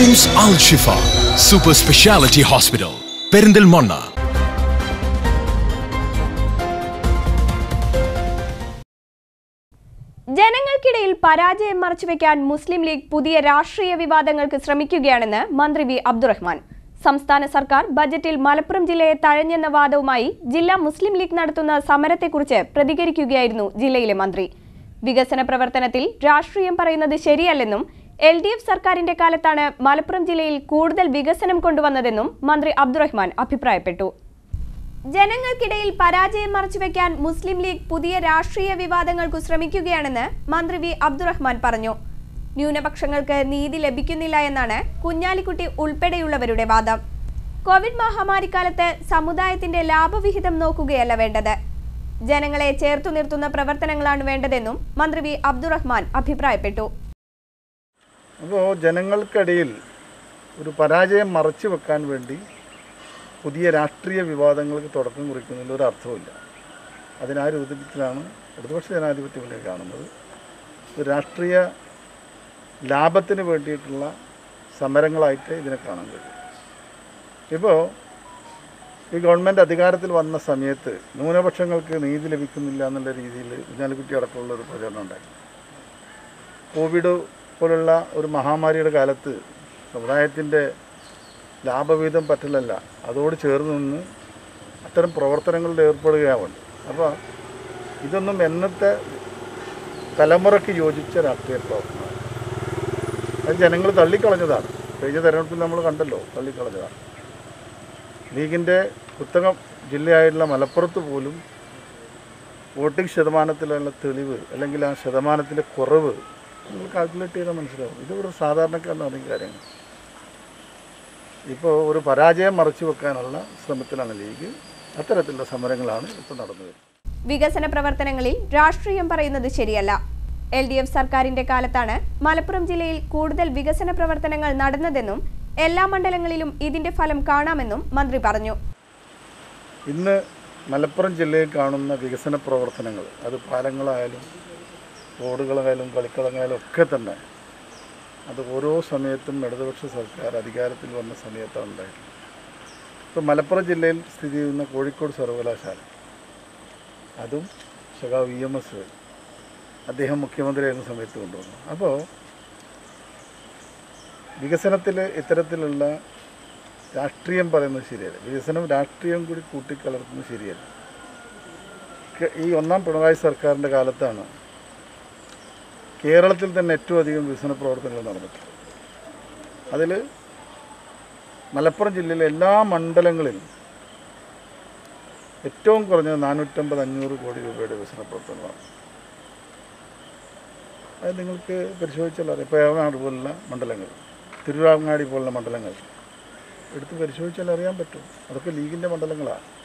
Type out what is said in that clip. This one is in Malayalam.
KIMS Al Shifa super speciality hospital Perinthalmanna ജനങ്ങൾക്കിടയിൽ പരാജയം മറച്ചുവെക്കാൻ മുസ്ലിം ലീഗ് പുതിയ രാഷ്ട്രീയ വിവാദങ്ങൾക്ക് ശ്രമിക്കുകയാണെന്ന് മന്ത്രി വി അബ്ദുറഹ്മാൻ സംസ്ഥാന സർക്കാർ ബജറ്റിൽ മലപ്പുറം ജില്ലയെ തഴഞ്ഞെന്ന വാദവുമായി ജില്ലാ മുസ്ലിം ലീഗ് നടത്തുന്ന സമരത്തെക്കുറിച്ച് പ്രതികരിക്കുകയായിരുന്നു ജില്ലയിലെ മന്ത്രി വികസന പ്രവർത്തനത്തിൽ രാഷ്ട്രീയം പറയുന്നത് ശരിയല്ലെന്നും എൽ ഡി എഫ് സർക്കാരിന്റെ കാലത്താണ് മലപ്പുറം ജില്ലയിൽ കൂടുതൽ വികസനം കൊണ്ടുവന്നതെന്നും മന്ത്രി അബ്ദുറഹ്മാൻ അഭിപ്രായപ്പെട്ടു ജനങ്ങൾക്കിടയിൽ പരാജയം മറച്ചുവെക്കാൻ മുസ്ലിം ലീഗ് പുതിയ രാഷ്ട്രീയ വിവാദങ്ങൾക്കു ശ്രമിക്കുകയാണെന്ന് മന്ത്രി വി അബ്ദുറഹ്മാൻ പറഞ്ഞു ന്യൂനപക്ഷങ്ങൾക്ക് നീതി ലഭിക്കുന്നില്ല എന്നാണ് കുഞ്ഞാലിക്കുട്ടി ഉൾപ്പെടെയുള്ളവരുടെ വാദം കോവിഡ് മഹാമാരിക്കാലത്ത് സമുദായത്തിന്റെ ലാഭവിഹിതം നോക്കുകയല്ല വേണ്ടത് ജനങ്ങളെ ചേർത്തു നിർത്തുന്ന പ്രവർത്തനങ്ങളാണ് വേണ്ടതെന്നും മന്ത്രി വി അബ്ദുറഹ്മാൻ അഭിപ്രായപ്പെട്ടു അപ്പോൾ ജനങ്ങൾക്കിടയിൽ ഒരു പരാജയം മറച്ചു വെക്കാൻ വേണ്ടി പുതിയ രാഷ്ട്രീയ വിവാദങ്ങൾക്ക് തുടക്കം കുറിക്കുന്നതിൽ ഒരു അർത്ഥവുമില്ല അതിനാ രൂപത്തിലാണ് ഇടതുപക്ഷ ജനാധിപത്യ മുന്നണി കാണുന്നത് ഒരു രാഷ്ട്രീയ ലാഭത്തിന് വേണ്ടിയിട്ടുള്ള സമരങ്ങളായിട്ട് ഇതിനെ കാണാൻ കഴിയും ഇപ്പോൾ ഈ ഗവൺമെൻറ് അധികാരത്തിൽ വന്ന സമയത്ത് ന്യൂനപക്ഷങ്ങൾക്ക് നീതി ലഭിക്കുന്നില്ല എന്നുള്ള രീതിയിൽ കുഞ്ഞാലിക്കുട്ടി അടക്കമുള്ള ഒരു പ്രചരണം ഉണ്ടായി കോവിഡ് പോലുള്ള ഒരു മഹാമാരിയുടെ കാലത്ത് സമുദായത്തിൻ്റെ ലാഭവിഹിതം പറ്റില്ലല്ല അതോട് ചേർന്ന് നിന്ന് അത്തരം പ്രവർത്തനങ്ങളിൽ ഏർപ്പെടുകയാണ് അപ്പോൾ ഇതൊന്നും എന്നത്തെ തലമുറയ്ക്ക് യോജിച്ച രാഷ്ട്രീയ പ്രവർത്തനമാണ് അത് ജനങ്ങൾ തള്ളിക്കളഞ്ഞതാണ് കഴിഞ്ഞ തെരഞ്ഞെടുപ്പിൽ നമ്മൾ കണ്ടല്ലോ തള്ളിക്കളഞ്ഞതാണ് ലീഗിൻ്റെ കുത്തകം ജില്ലയായിട്ടുള്ള മലപ്പുറത്ത് പോലും വോട്ടിംഗ് ശതമാനത്തിലുള്ള തെളിവ് അല്ലെങ്കിൽ ആ ശതമാനത്തിൻ്റെ കുറവ് നിങ്ങൾ കാൽക്കുലേറ്റ് ചെയ്താൽ മനസ്സിലാവും ഇത് ഒരു സാധാരണക്കാരന് അറിയുന്ന കാര്യങ്ങൾ ഇപ്പോൾ ഒരു പരാജയം മറച്ചു വെക്കാനുള്ള ശ്രമത്തിലാണ് ലീഗ് അത്തരത്തിലുള്ള സമരങ്ങളാണ് ഇപ്പോൾ നടന്നു വരുന്നത് വികസന പ്രവർത്തനങ്ങളിൽ രാഷ്ട്രീയം പറയുന്നത് ശരിയല്ല എൽ ഡി എഫ് സർക്കാരിന്റെ കാലത്താണ് മലപ്പുറം ജില്ലയിൽ കൂടുതൽ വികസന പ്രവർത്തനങ്ങൾ നടന്നതെന്നും എല്ലാ മണ്ഡലങ്ങളിലും ഇതിന്റെ ഫലം കാണാമെന്നും മന്ത്രി പറഞ്ഞു ഇന്ന് മലപ്പുറം ജില്ലയിൽ കാണുന്ന വികസന പ്രവർത്തനങ്ങൾ അത് പാലങ്ങളായാലും റോഡുകളായാലും കളിക്കളങ്ങളായാലും ഒക്കെ തന്നെ അത് ഓരോ സമയത്തും ഇടതുപക്ഷ സർക്കാർ അധികാരത്തിൽ വന്ന സമയത്താണ് ഉണ്ടായിട്ടുള്ളത് ഇപ്പോൾ മലപ്പുറം ജില്ലയിൽ സ്ഥിതി ചെയ്യുന്ന കോഴിക്കോട് സർവകലാശാല അതും സഖാവ് വി എം എസ് അദ്ദേഹം മുഖ്യമന്ത്രിയായിരുന്ന സമയത്ത് കൊണ്ടുവന്നു അപ്പോൾ വികസനത്തിൽ ഇത്തരത്തിലുള്ള രാഷ്ട്രീയം പറയുന്നത് ശരിയല്ല വികസനം രാഷ്ട്രീയം കൂടി കൂട്ടിക്കലർത്തുന്നത് ശരിയല്ല കെ- ഈ ഒന്നാം പിണറായി സർക്കാരിൻ്റെ കാലത്താണ് കേരളത്തിൽ തന്നെ ഏറ്റവും അധികം വികസന പ്രവർത്തനങ്ങൾ നടന്നിട്ടുള്ളത് അതിൽ മലപ്പുറം ജില്ലയിലെ എല്ലാ മണ്ഡലങ്ങളിലും ഏറ്റവും കുറഞ്ഞത് നാനൂറ്റമ്പത് അഞ്ഞൂറ് കോടി രൂപയുടെ വികസന പ്രവർത്തനമാണ് അത് നിങ്ങൾക്ക് പരിശോധിച്ചാൽ അറിയാം ഇപ്പോൾ ഏവനാട് പോലുള്ള മണ്ഡലങ്ങൾ തിരുവിതാങ്ങാടി പോലുള്ള മണ്ഡലങ്ങൾ എടുത്ത് പരിശോധിച്ചാൽ അറിയാൻ പറ്റും അതൊക്കെ ലീഗിൻ്റെ മണ്ഡലങ്ങളാണ്